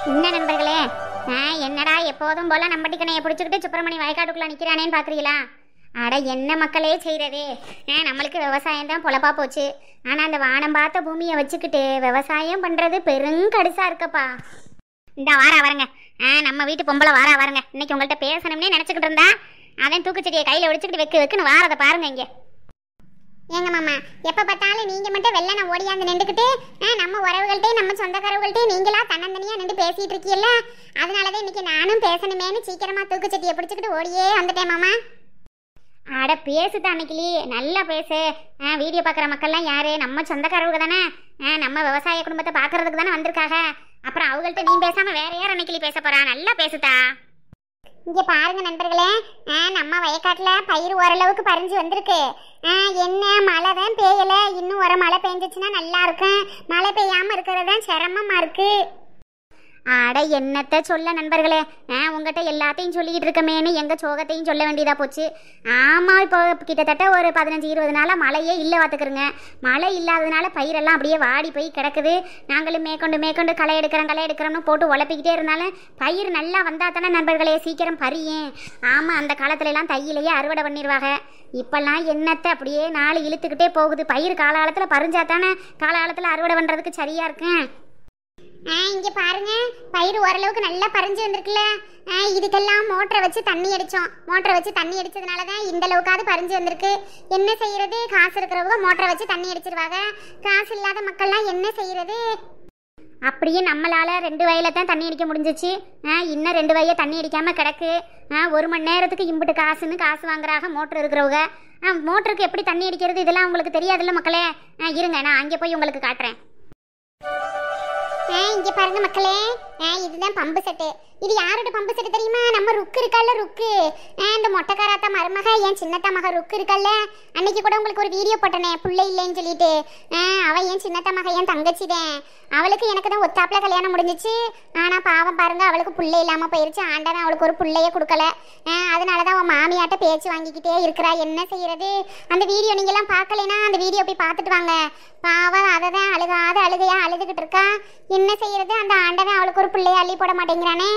என்ன நண்பர்களே ஆ என்னடா எப்போதும் போல நம்பட்டிக்கணையை பிடிச்சிக்கிட்டு சுப்பிரமணி வயக்காட்டுக்குள்ள நிற்கிறானேன்னு பார்க்குறீங்களா அட என்ன மக்களே செய்கிறது ஆ நம்மளுக்கு விவசாயம் தான் பொழப்பா போச்சு ஆனால் அந்த வானம் பார்த்த பூமியை வச்சுக்கிட்டு விவசாயம் பண்ணுறது பெருங்கடுசா இருக்கப்பா இந்த வாரா வரங்க ஆ நம்ம வீட்டு பொம்பளை வாரா வரங்க இன்னைக்கு உங்கள்கிட்ட பேசணும்னே நினச்சிக்கிட்டு இருந்தா அதன் தூக்குச்செடியை கையில் ஒடிச்சுக்கிட்டு வெக்கு வெக்குன்னு வாரதை பாருங்க இங்கே ஏங்க மாமா எப்ப பார்த்தாலும் நீங்க மட்டும் வெள்ளன ஓடியாந்து நின்றுக்கிட்டு நம்ம உறவுகள்கிட்டயும் நம்ம சொந்தக்காரவுகள்கிட்டயும் நீங்களா தன்னந்தனியா நின்று பேசிட்டு இருக்கீல்ல அதனாலதான் இன்னைக்கு நானும் பேசணுமேனு சீக்கிரமா தூக்குச்சட்டியை பிடிச்சிக்கிட்டு ஓடியே வந்துட்டேன் மாமா அட பேசுதா அன்னைக்கிளி நல்லா பேசு ஆ வீடியோ பார்க்குற மக்கள்லாம் யாரு நம்ம சொந்தக்காரவுங்க தானே ஆ நம்ம விவசாய குடும்பத்தை பார்க்கறதுக்கு தானே வந்திருக்காங்க அப்புறம் அவங்கள்ட்ட நீ பேசாம வேற யார் அன்னைக்கிளி பேச போறா நல்லா பேசுதா இங்க பாருங்க நண்பர்களே ஆ, நம்ம வயக்காட்டுல பயிர் ஓரளவுக்கு பறிஞ்சு வந்திருக்கு ஆ, என்ன மழை தான் பெய்யல இன்னும் ஒரு மழை பெஞ்சிச்சுன்னா நல்லா இருக்கும் மழை பெய்யாம இருக்கிறது தான் சிரமமா இருக்கு அட என்னத்த சொல்ல நண்பர்களே ஆ உங்ககிட்ட எல்லாத்தையும் சொல்லிக்கிட்டு இருக்கமேன்னு எங்கள் சோகத்தையும் சொல்ல வேண்டியதாக போச்சு ஆமாம் இப்போ கிட்டத்தட்ட ஒரு பதினஞ்சு இருபது நாளாக மழையே இல்லை பார்த்துக்கிறோங்க மழை இல்லாததுனால பயிரெல்லாம் அப்படியே வாடி போய் கிடக்குது நாங்களும் மேற்கொண்டு மேற்கொண்டு களை எடுக்கிறோம் களை எடுக்கிறோம்னு போட்டு உழப்பிக்கிட்டே இருந்தாலும் பயிர் நல்லா வந்தால் தானே நண்பர்களே சீக்கிரம் பறியேன் ஆமாம் அந்த காலத்துல எல்லாம் தையிலேயே அறுவடை பண்ணிடுவாங்க இப்பெல்லாம் என்னத்தை அப்படியே நாள் இழுத்துக்கிட்டே போகுது பயிர் காலகாலத்தில் பறிஞ்சா தானே காலகாலத்தில் அறுவடை பண்ணுறதுக்கு சரியாக இருக்கும் ஆ இங்க பாருங்க பயிர் ஓரளவுக்கு நல்லா பறிஞ்சு வந்திருக்குல்ல ஆ இதுக்கெல்லாம் மோட்டரை வச்சு தண்ணி அடிச்சோம் மோட்டரை வச்சு தண்ணி அடிச்சதுனால தான் இந்த அளவுக்காவது பறிஞ்சு வந்திருக்கு என்ன செய்யறது காசு இருக்கிறவங்க மோட்டரை வச்சு தண்ணி அடிச்சிருவாங்க காசு இல்லாத மக்கள்லாம் என்ன செய்யறது அப்படியே நம்மளால ரெண்டு வயல தான் தண்ணி அடிக்க முடிஞ்சிச்சு ஆ இன்னும் ரெண்டு வய தண்ணி அடிக்காம கிடக்கு ஆ ஒரு மணி நேரத்துக்கு இம்புட்டு காசுன்னு காசு வாங்குறாங்க மோட்டர் இருக்கிறவங்க ஆ மோட்டருக்கு எப்படி தண்ணி அடிக்கிறது இதெல்லாம் உங்களுக்கு தெரியாதுல்ல மக்களே ஆ இருங்க நான் அங்கே போய் உங்களுக்கு காட்டுறேன் ஆ இங்க பாருங்க மக்களே ஆ இதுதான் பம்பு செட்டு இது யாரோட பம்பு செட்டு தெரியுமா நம்ம ருக்கு இருக்கல்ல ருக்கு ஆ இந்த மொட்டைக்காராத்தா மருமக என் சின்னத்தா மக ருக்கு இருக்கல்ல அன்னைக்கு கூட உங்களுக்கு ஒரு வீடியோ போட்டனே புள்ளை இல்லைன்னு சொல்லிட்டு ஆ அவ என் சின்னத்தா மக என் தங்கச்சி தான் அவளுக்கு எனக்கு தான் ஒத்தாப்புல கல்யாணம் முடிஞ்சிச்சு ஆனா பாவம் பாருங்க அவளுக்கு புள்ளை இல்லாம போயிருச்சு ஆண்டவன் அவளுக்கு ஒரு புள்ளைய கொடுக்கல ஆ, அதனாலதான் அவன் மாமியாட்ட பேச்சு வாங்கிக்கிட்டே இருக்கிறா என்ன செய்யறது அந்த வீடியோ நீங்க எல்லாம் பார்க்கலைன்னா அந்த வீடியோ போய் பார்த்துட்டு வாங்க பாவம் அதை தான் அழுகாத அழுகையா அழுதுகிட்டு இருக்கா என்ன செய்யறது அந்த ஆண்டவன் அவளுக்கு ஒரு பிள்ளைய அள்ளி போட மாட்டேங்கிறானே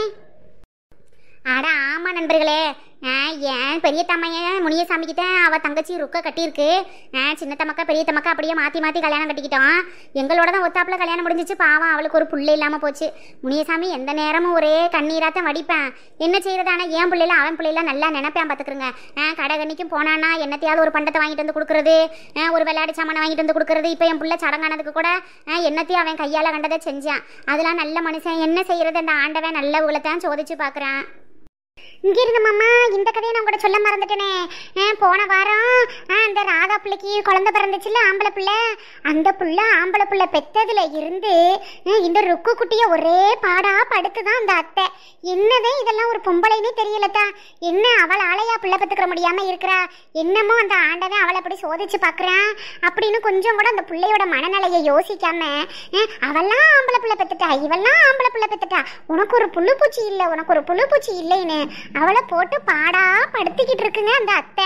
அட ஆமா நண்பர்களே ஆ, ஏன் பெரிய தம்மையன் முனியசாமிக்கு தான் அவ தங்கச்சி ருக்க கட்டியிருக்கு ஆ, சின்ன தமக்கா பெரிய தமக்கா அப்படியே மாற்றி மாற்றி கல்யாணம் கட்டிக்கிட்டோம் எங்களோட தான் ஒத்தாப்புல கல்யாணம் முடிஞ்சிச்சு பாவம் அவளுக்கு ஒரு புள்ளை இல்லாமல் போச்சு முனியசாமி எந்த நேரமும் ஒரே கண்ணீராத்தான் வடிப்பேன் என்ன செய்யறது ஆனால் என் பிள்ளைல அவன் பிள்ளைல நல்லா நினைப்பேன் பார்த்துக்குறங்க கடைகண்ணிக்கும் போனானா என்னத்தையாவது ஒரு பண்டத்தை வாங்கிட்டு வந்து கொடுக்குறது ஆ, ஒரு விளையாட்டு சாமானை வாங்கிட்டு வந்து கொடுக்குறது இப்போ என் பிள்ளை சடங்கானதுக்கு கூட ஆ, என்னத்தையும் அவன் கையால் கண்டதை செஞ்சான் அதெல்லாம் நல்ல மனுஷன் என்ன செய்யறது அந்த ஆண்டவன் நல்ல உலகத்தான் சோதிச்சு பார்க்குறான் இங்க இருந்த மாமா இந்த கதையை நான் கூட சொல்ல மறந்துட்டேனே ஆ, போன வாரம் ஆ, அந்த ராதா பிள்ளைக்கு குழந்தை பிறந்துச்சுல்ல ஆம்பளை பிள்ளை அந்த புள்ள ஆம்பளை பிள்ளை பெத்ததுல இருந்து ஆ, இந்த ருக்கு குட்டிய ஒரே பாடா படுத்துதான் அந்த அத்தை என்னதான் இதெல்லாம் ஒரு பொம்பளைனே தெரியலத்தா என்ன அவள் ஆளையா பிள்ளை பெத்துக்கிற முடியாம இருக்கிறா என்னமோ அந்த ஆண்டவன் அவளை அப்படி சோதிச்சு பார்க்கறான் அப்படின்னு கொஞ்சம் கூட அந்த பிள்ளையோட மனநிலையை யோசிக்காம ஆ, அவெல்லாம் ஆம்பளை பிள்ளை பெத்துட்டா இவெல்லாம் ஆம்பளை பிள்ளை பெத்துட்டா உனக்கு ஒரு புழு பூச்சி இல்லை உனக்கு ஒரு புழு பூச்சி இல்லைன்னு அவளை போட்டு பாடா படுத்திக்கிட்டு இருக்குங்க அந்த அத்தை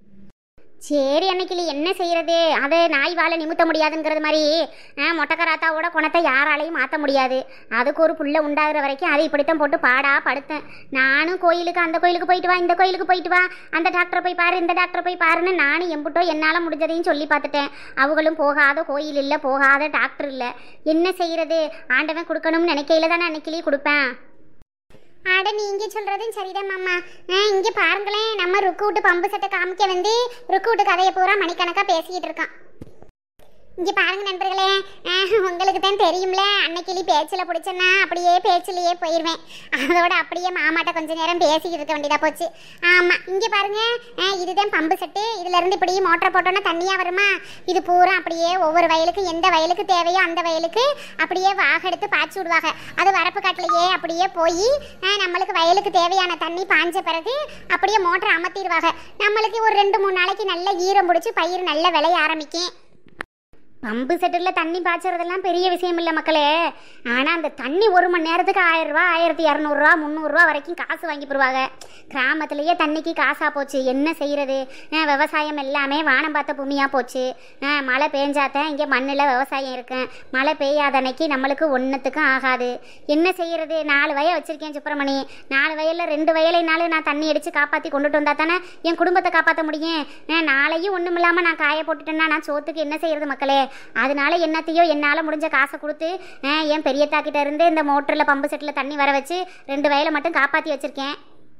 சரி அன்னைக்கு என்ன செய்யறது அது நாய் வாழை நிமித்த முடியாதுங்கிறது மாதிரி ஆ, மொட்டைக்கராத்தாவோட குணத்தை யாராலையும் மாற்ற முடியாது அதுக்கு ஒரு புள்ள உண்டாகிற வரைக்கும் அதை இப்படித்தான் போட்டு பாடா படுத்தேன் நானும் கோயிலுக்கு அந்த கோயிலுக்கு போயிட்டு வா இந்த கோயிலுக்கு போயிட்டு வா அந்த டாக்டரை போய் பாரு இந்த டாக்டரை போய் பாருன்னு நானும் எம்புட்டோ என்னால் முடிஞ்சதையும் சொல்லி பார்த்துட்டேன் அவங்களும் போகாத கோயில் இல்லை போகாத டாக்டர் இல்லை என்ன செய்யறது ஆண்டவன் கொடுக்கணும்னு நினைக்கையில தானே அன்னைக்கிலேயே கொடுப்பேன் அட நீங்க சொல்றதும் சரிதான் மாமா ஆ, இங்க பாருங்களேன் நம்ம ருக்கு விட்டு பம்பு சட்டை காமிக்க வந்து ருக்கு விட்டு கதையை பூரா மணிக்கணக்கா பேசிக்கிட்டு இருக்கான் இங்க பாருங்க நண்பர்களே ஆ, உங்களுக்கு தான் தெரியும்ல அன்னைக்கிளி பேச்சில் பிடிச்சேன்னா அப்படியே பேச்சிலேயே போயிடுவேன் அதோட அப்படியே மாமாட்ட கொஞ்ச நேரம் பேசிக்கிட்டு இருக்க வேண்டியதா போச்சு ஆமா இங்க பாருங்க ஆ, இதுதான் பம்பு செட்டு இதுல இருந்து இப்படி மோட்டர் போட்டோன்னா தண்ணியா வருமா இது பூரா அப்படியே ஒவ்வொரு வயலுக்கும் எந்த வயலுக்கு தேவையோ அந்த வயலுக்கு அப்படியே வாகெடுத்து பாய்ச்சி விடுவாங்க அது வரப்பு காட்டிலேயே அப்படியே போய் நம்மளுக்கு வயலுக்கு தேவையான தண்ணி பாஞ்ச பிறகு அப்படியே மோட்டர் அமர்த்திடுவாங்க நம்மளுக்கு ஒரு ரெண்டு மூணு நாளைக்கு நல்ல ஈரம் பிடிச்சி பயிர் நல்ல விளைய ஆரம்பிக்கும் பம்பு செட்டில் தண்ணி பாய்ச்சறதெல்லாம் பெரிய விஷயம் இல்லை மக்களே ஆனால் அந்த தண்ணி ஒரு மணி நேரத்துக்கு ஆயிரம் ரூபா ஆயிரத்தி இரநூறுவா முந்நூறுரூவா வரைக்கும் காசு வாங்கி போடுவாங்க கிராமத்துலேயே தண்ணிக்கு காசாக போச்சு என்ன செய்கிறது விவசாயம் எல்லாமே வானம் பார்த்த பூமியாக போச்சு அஹ், மழை பெஞ்சாதான் இங்கே மண்ணில் விவசாயம் இருக்கும் மழை பெய்யாத அன்னைக்கு நம்மளுக்கு ஒன்றுத்துக்கும் ஆகாது என்ன செய்கிறது நாலு வயல் வச்சுருக்கேன் சுப்பிரமணி நாலு வயலில் ரெண்டு வயலைனாலும் நான் தண்ணி அடித்து காப்பாற்றி கொண்டுட்டு வந்தா தானே என் குடும்பத்தை காப்பாற்ற முடியும் அஹ், நாளையும் ஒன்றும் இல்லாமல் நான் காய போட்டுட்டேன்னா நான் சோத்துக்கு என்ன செய்கிறது மக்களே அதனால என்னத்தையோ என்னால் முடிஞ்ச காசை கொடுத்து அஹ், என் பெரியத்தா கிட்ட இருந்து இந்த மோட்டரில் பம்பு செட்டில் தண்ணி வர வச்சு ரெண்டு வயலை மட்டும் காப்பாற்றி வச்சிருக்கேன்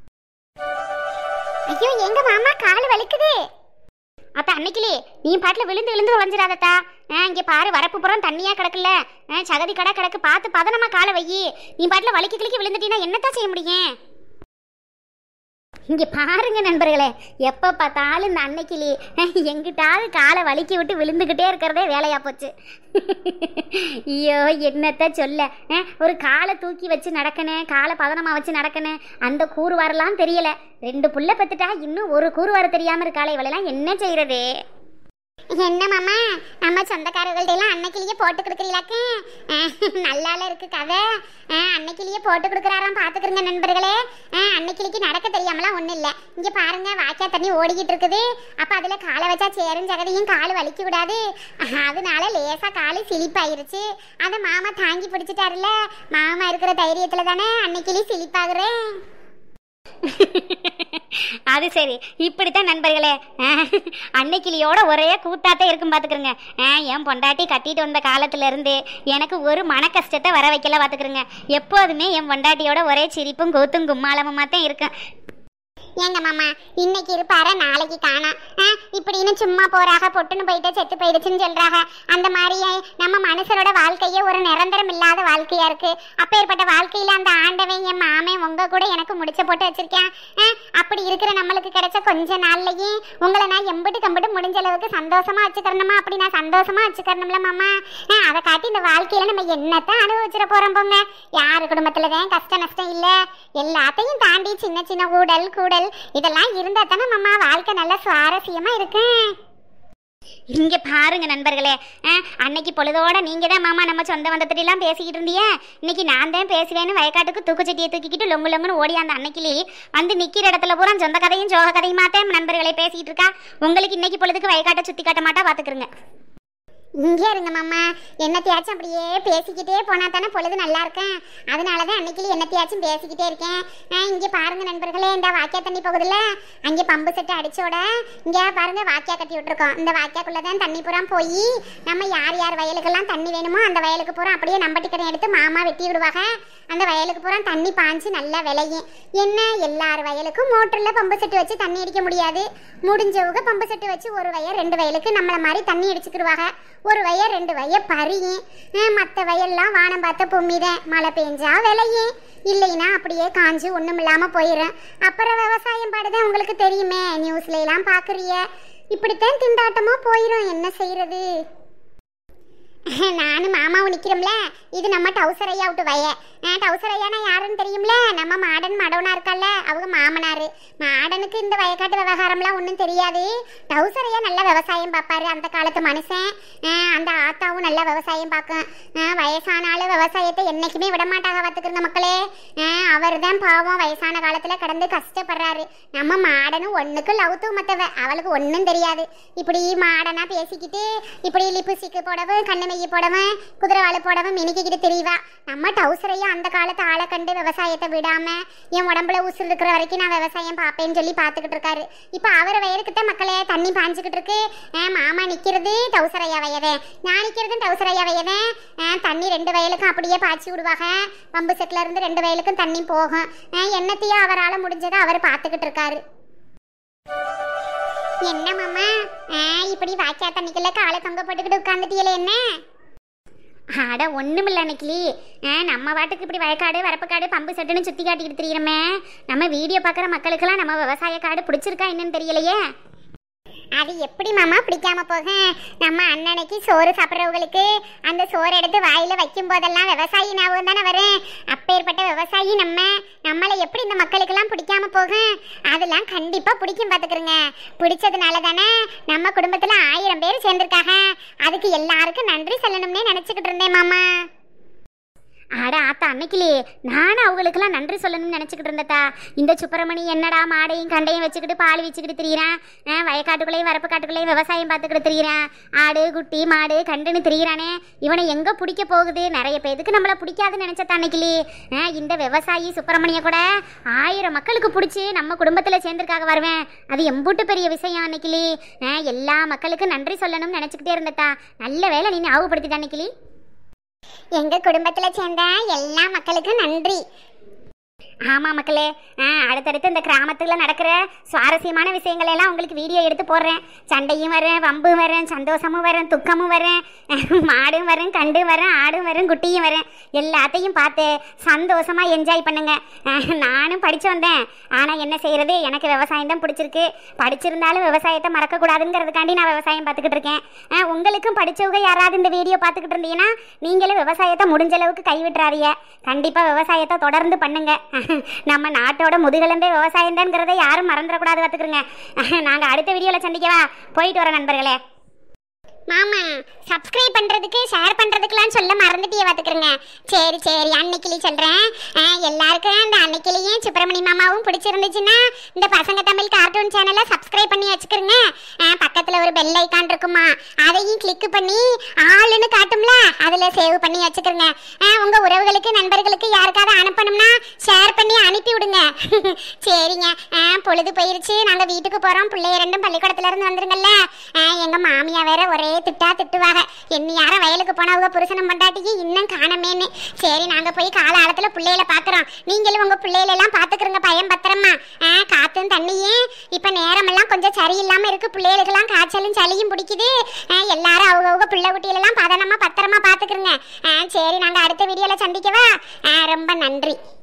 ஐயோ எங்க மாமா கால் வலிக்குது அத்த அன்னைக்கிலே நீ பாட்டில் விழுந்து விழுந்து உழைஞ்சிடாதத்தா ஆ இங்கே பாரு வரப்பு புறம் தண்ணியாக கிடக்குல்ல ஆ சகதி கடை கிடக்கு பார்த்து பதனமா காலை வை நீ பாட்டில் வலிக்கு கிளிக்கு விழுந்துட்டீங்கன்னா என்னத்தான் செய்ய முடியும் இங்கே பாருங்க நண்பர்களே எப்போ பார்த்தாலும் இந்த அன்னைக்கிளி எங்கிட்டாவது காலை வலிக்கி விட்டு விழுந்துக்கிட்டே இருக்கிறதே வேலையா போச்சு ஐயோ என்னத்த சொல்ல அஹ், ஒரு காலை தூக்கி வச்சு நடக்கணும் காலை பதனமாக வச்சு நடக்கணும் அந்த கூறு வரலாம் தெரியல ரெண்டு புள்ள பெத்துட்டா இன்னும் ஒரு கூறு வர தெரியாமல் இருக்காளே இவளெல்லாம் என்ன செய்யறது என்ன மாமா நம்ம சொந்தக்காரர்கள்ட்ட எல்லாம் அன்னைக்கிலேயே போட்டு கொடுக்குறீங்களாக்கு நல்லால இருக்கு கதை அஹ், அன்னைக்கிலேயே போட்டு கொடுக்குறாராம் பார்த்துக்கிறங்க நண்பர்களே அஹ், அன்னைக்கிளிக்கு நடக்க தெரியாமலாம் ஒன்றும் இல்லை இங்கே பாருங்க வாய்க்கா தண்ணி ஓடிக்கிட்டு இருக்குது அப்போ அதில் காலை வச்சா சேரும் ஜகதியும் கால் வலிக்க விடாது அஹ், அதனால லேசாக கால் சிலிப்பாயிருச்சு அதை மாமா தாங்கி பிடிச்சிட்டாருல மாமா இருக்கிற தைரியத்தில் தானே அன்னைக்கிளி சிலிப்பாகுறேன் அது சரி இப்படித்தான் நண்பர்களே அன்னைக்கிளியோட ஒரே கூத்தாத்தே இருக்கும் பார்த்துக்கிறங்க என் பொண்டாட்டி கட்டிட்டு வந்த காலத்துல இருந்து எனக்கு ஒரு மன கஷ்டத்தை வர வைக்கல பார்த்துக்கிறங்க எப்போதுமே என் பொண்டாட்டியோட ஒரே சிரிப்பும் கூத்தும் கும்மாளமுமா தான் இருக்கும் ஏங்க மாமா இன்னைக்கு இருப்பார நாளைக்கு காணாம் ஆ, இப்படின்னு சும்மா போறாக பொட்டுன்னு போயிட்டு செத்து போயிடுச்சுன்னு சொல்றாங்க அந்த மாதிரியே நம்ம மனுஷரோட வாழ்க்கையே ஒரு நிரந்தரம் இல்லாத வாழ்க்கையா இருக்கு அப்பேற்பட்ட வாழ்க்கையில அந்த ஆண்டவன் என் மாமே உங்க கூட எனக்கு முடிச்ச போட்டு வச்சிருக்கேன் ஆ, அப்படி இருக்கிற நம்மளுக்கு கிடைச்ச கொஞ்ச நாள்லயே உங்களை நான் எம்பிட்டு கம்பிட்டு முடிஞ்ச அளவுக்கு சந்தோஷமா வச்சுக்கிறணுமா அப்படி நான் சந்தோஷமா வச்சுக்கிறணும்ல மாமா ஆ, அதை காட்டி இந்த வாழ்க்கையில நம்ம என்னத்தான் அனுபவிச்சிட போறோம் போங்க யாரு குடும்பத்துல தான் கஷ்ட நஷ்டம் இல்ல எல்லாத்தையும் தாண்டி சின்ன சின்ன ஊடல் கூடல் இதெல்லாம் இருந்தா தானே மாமா வாழ்க்கை நல்ல சுவாரஸ்யமா இருக்கு இங்க பாருங்க நண்பர்களே அஹ், அன்னைக்கு பொழுதோட நீங்க தான் மாமா நம்ம சொந்த வந்தத்திலாம் பேசிக்கிட்டு இருந்தீங்க இன்னைக்கு நான் தான் பேசுவேன்னு வயக்காட்டுக்கு தூக்குச்சட்டியை தூக்கிக்கிட்டு லொங்கு லொங்குன்னு ஓடி அந்த அன்னைக்கிளி வந்து நிக்கிற இடத்துல பூரா சொந்த கதையும் சோக கதையுமா தான் நண்பர்களை பேசிக்கிட்டு இருக்கா உங்களுக்கு இன்னைக்கு பொழுதுக்கு வயக்காட்டை சுத்தி காட்ட மாட்டா பாத்துக்கிறங்க இங்கே இருங்க மாமா என்னத்தையாச்சும் அப்படியே பேசிக்கிட்டே போனா தானே பொழுது நல்லா இருக்கேன் அதனால தான் அன்னைக்கு என்னத்தையாச்சும் பேசிக்கிட்டே இருக்கேன் ஆ, இங்கே பாருங்க நண்பர்களே இந்த வாக்கியா தண்ணி போகுதுல்ல அங்கே பம்பு செட்டு அடிச்சோட இங்கே பாருங்க வாக்கியா கட்டி விட்டுருக்கோம் இந்த வாக்கியாக்குள்ளே தான் தண்ணி பூரா போய் நம்ம யார் யார் வயலுக்கெல்லாம் தண்ணி வேணுமோ அந்த வயலுக்கு பூரா அப்படியே நம்பட்டிக்கடை எடுத்து மாமா வெட்டி விடுவாங்க அந்த வயலுக்கு பூரா தண்ணி பாஞ்சு நல்லா விளையும் என்ன எல்லார் வயலுக்கும் மோட்டரில் பம்பு செட்டு வச்சு தண்ணி அடிக்க முடியாது முடிஞ்சவங்க பம்பு செட்டு வச்சு ஒரு வயல் ரெண்டு வயலுக்கு நம்மள மாதிரி தண்ணி அடிச்சுக்கிடுவாங்க ஒரு வயல் ரெண்டு வயல் பறியும் மற்ற வயல்லாம் வானம் பார்த்த பொம்மிதான் மழை பெஞ்சா விளையும் இல்லைன்னா அப்படியே காஞ்சு ஒன்றும் இல்லாமல் போயிடும் அப்புறம் விவசாயம் பாடுதான் உங்களுக்கு தெரியுமே நியூஸ்ல எல்லாம் பார்க்குறிய இப்படித்தான் திண்டாட்டமா போயிடும் என்ன செய்யறது நானும் மாமாவும் நிக்கிறோம்ல இது நம்ம டவுசர் ஐயா விட்டு வய டவுசர் ஐயானா யாருன்னு தெரியும்ல நம்ம மாடன் மடவனா இருக்கல்ல அவங்க மாமனாரு மாடனுக்கு இந்த வயக்காட்டு விவகாரம்லாம் ஒன்றும் தெரியாது டவுசர் ஐயா நல்ல விவசாயம் பார்ப்பாரு அந்த காலத்து மனுஷன் அஹ், அந்த ஆத்தாவும் நல்ல விவசாயம் பார்க்கும் அஹ், வயசானாலும் விவசாயத்தை என்னைக்குமே விட மாட்டாங்க பார்த்துக்கிறங்க மக்களே அவர் தான் பாவம் வயசான காலத்துல கடந்து கஷ்டப்படுறாரு நம்ம மாடனும் ஒண்ணுக்கு லவ் தூமத்தவ அவளுக்கு ஒன்றும் தெரியாது இப்படி மாடனா பேசிக்கிட்டு இப்படி லிப்ஸ்டிக் போடவும் கண்ணு மெய்ய போடவும் குதிரைவாழை போடவும் மினிக்கிட்டு தெரியவா நம்ம டவுசரையும் அந்த காலத்து ஆளை கண்டு விவசாயத்தை விடாம என் உடம்புல உசுறு இருக்கிற வரைக்கும் நான் விவசாயம் பார்ப்பேன்னு சொல்லி பார்த்துக்கிட்டு இருக்காரு இப்போ அவர் வயலுக்குத்தான் மக்களே தண்ணி பாஞ்சுக்கிட்டு இருக்கு அஹ் மாமா நிக்கிறது டவுசரையா வயதே நான் நிக்கிறதும் டவுசரையா வயதே அஹ் தண்ணி ரெண்டு வயலுக்கும் அப்படியே பாய்ச்சி விடுவாங்க பம்பு செட்ல இருந்து ரெண்டு வயலுக்கும் தண்ணி போகும் அஹ் என்னத்தையும் அவரால் முடிஞ்சதை அவர் பார்த்துக்கிட்டு இருக்காரு என்ன மாமா ஆ, இப்படி வாய்க்கா தண்ணிக்குள்ள காலை தொங்க போட்டுக்கிட்டு உட்காந்துட்டீங்களே என்ன அட ஒண்ணுமில்ல அன்னைக்கு ஆ நம்ம வாட்டுக்கு இப்படி வயக்காடு வரப்புக்காடு பம்பு செட்டுன்னு சுத்தி காட்டிக்கிட்டு திரியிறோமே நம்ம வீடியோ பார்க்குற மக்களுக்கெல்லாம் நம்ம விவசாய காடு பிடிச்சிருக்கா என்னன்னு தெரியலையே அது எப்படி மாமா பிடிக்காம போக நம்ம அண்ணனைக்கு சோறு சாப்பிட்றவங்களுக்கு அந்த சோறு எடுத்து வாயில வைக்கும் போதெல்லாம் விவசாயி ஞாபகம் தானே வரும் அப்பேற்பட்ட விவசாயி நம்ம நம்மளை எப்படி இந்த மக்களுக்கெல்லாம் பிடிக்காம போகும் அதெல்லாம் கண்டிப்பா பிடிக்கும் பாத்துக்கிறங்க பிடிச்சதுனால தானே நம்ம குடும்பத்துல ஆயிரம் பேர் சேர்ந்திருக்காங்க அதுக்கு எல்லாருக்கும் நன்றி சொல்லணும்னே நினைச்சுக்கிட்டு இருந்தேன் மாமா அட ஆத்தா அன்னைக்கிலே நானும் அவங்களுக்கெல்லாம் நன்றி சொல்லணும்னு நினச்சிக்கிட்டு இருந்ததா இந்த சுப்பிரமணி என்னடா மாடையும் கண்டையும் வச்சுக்கிட்டு பால் வச்சுக்கிட்டு திரியிறான் ஆ, வயக்காட்டுக்குள்ளேயும் வரப்பு காட்டுக்குள்ளேயும் விவசாயம் பார்த்துக்கிட்டு திரியிறான் ஆடு குட்டி மாடு கண்டுன்னு திரியிறானே இவனை எங்கே பிடிக்க போகுது நிறைய பேருக்கு நம்மளை பிடிக்காதுன்னு நினச்சதா அன்னைக்கிலே ஆ, இந்த விவசாயி சுப்பிரமணிய கூட ஆயிரம் மக்களுக்கு பிடிச்சி நம்ம குடும்பத்தில் சேர்ந்திருக்காக வருவேன் அது எம்பூட்டு பெரிய விஷயம் அன்னைக்கிலே ஆ, எல்லா மக்களுக்கும் நன்றி சொல்லணும்னு நினச்சிக்கிட்டே இருந்ததா நல்ல வேலை நீ ஞாபகப்படுத்திட்ட அன்னைக்கிலே எங்க குடும்பத்துல சேர்ந்த எல்லா மக்களுக்கும் நன்றி ஆமா மக்களே ஆ அடுத்தடுத்து இந்த கிராமத்துல நடக்கிற சுவாரஸ்யமான விஷயங்கள் எல்லாம் உங்களுக்கு வீடியோ எடுத்து போடுறேன் சண்டையும் வரேன் வம்பும் வரேன் சந்தோஷமும் வரேன் துக்கமும் வரேன் மாடும் வரேன் கண்டும் வரேன் ஆடும் வரேன் குட்டியும் வரேன் எல்லாத்தையும் பார்த்து சந்தோஷமா என்ஜாய் பண்ணுங்க ஆ, நானும் படிச்சு வந்தேன் ஆனா என்ன செய்யறது எனக்கு விவசாயம் தான் பிடிச்சிருக்கு படிச்சிருந்தாலும் விவசாயத்தை மறக்கக்கூடாதுங்கிறதுக்காண்டி நான் விவசாயம் பார்த்துக்கிட்டு இருக்கேன் ஆ, உங்களுக்கும் படிச்சவங்க யாராவது இந்த வீடியோ பார்த்துக்கிட்டு இருந்தீங்கன்னா நீங்களும் விவசாயத்தை முடிஞ்ச அளவுக்கு கைவிட்டுறாதீங்க கண்டிப்பா விவசாயத்தை தொடர்ந்து பண்ணுங்க நம்ம நாட்டோட முதுகெலும்பே விவசாயம் தான்ங்கிறத யாரும் மறந்துடக்கூடாது பார்த்துக்கிறோங்க நாங்க அடுத்த வீடியோல சந்திக்கவா போயிட்டு வரோம் நண்பர்களே மாமா சப்ஸ்கிரைப் பண்றதுக்கு ஷேர் பண்றதுக்குலாம் சொல்ல மறந்துட்டியே பார்த்துக்கிறேங்க சரி சரி அன்னைக்கிளி சொல்றேன் ஆ, எல்லாருக்கும் அந்த அன்னைக்கிளியும் சுப்பிரமணி மாமாவும் பிடிச்சிருந்துச்சுன்னா இந்த பசங்க தமிழ் கார்ட்டூன் சேனலை சப்ஸ்கிரைப் பண்ணி வச்சுக்கிறோங்க ஆ, பக்கத்துல ஒரு பெல் ஐக்கான் இருக்குமா அதையும் கிளிக் பண்ணி ஆளுன்னு காட்டும்ல அதுல சேவ் பண்ணி வச்சுக்கிறோங்க ஆ, உங்க உறவுகளுக்கு நண்பர்களுக்கு யாருக்காவது அனுப்பணும்னா ஷேர் பண்ணி அனுப்பி விடுங்க சரிங்க ஆ, பொழுது போயிருச்சு நாங்க வீட்டுக்கு போறோம் பிள்ளைய ரெண்டும் பள்ளிக்கூடத்துல இருந்து வந்துருங்கல்ல ஆ, எங்க மாமியா வேற ஒரே திட்டா திட்டுவாங்க என்ன யாரும் வயலுக்கு போனவங்க புருஷனம் பண்டாட்டிக்கு இன்னும் காணமேன்னு சரி நாங்க போய் கால ஆழத்துல பிள்ளைகளை பாக்குறோம் நீங்களும் உங்க பிள்ளைகளை எல்லாம் பாத்துக்கிறங்க பயம் பத்திரமா ஆ, காத்தும் தண்ணியும் இப்ப நேரமெல்லாம் கொஞ்சம் சரியில்லாம இருக்கு பிள்ளைகளுக்கெல்லாம் காய்ச்சலும் சளியும் பிடிக்குது ஆ, எல்லாரும் அவங்க அவங்க பிள்ளை குட்டிகளெல்லாம் பதனமா பத்திரமா பாத்துக்கிறங்க ஆ, சரி நாங்க அடுத்த வீடியோல சந்திக்கவா ஆ, ரொம்ப நன்றி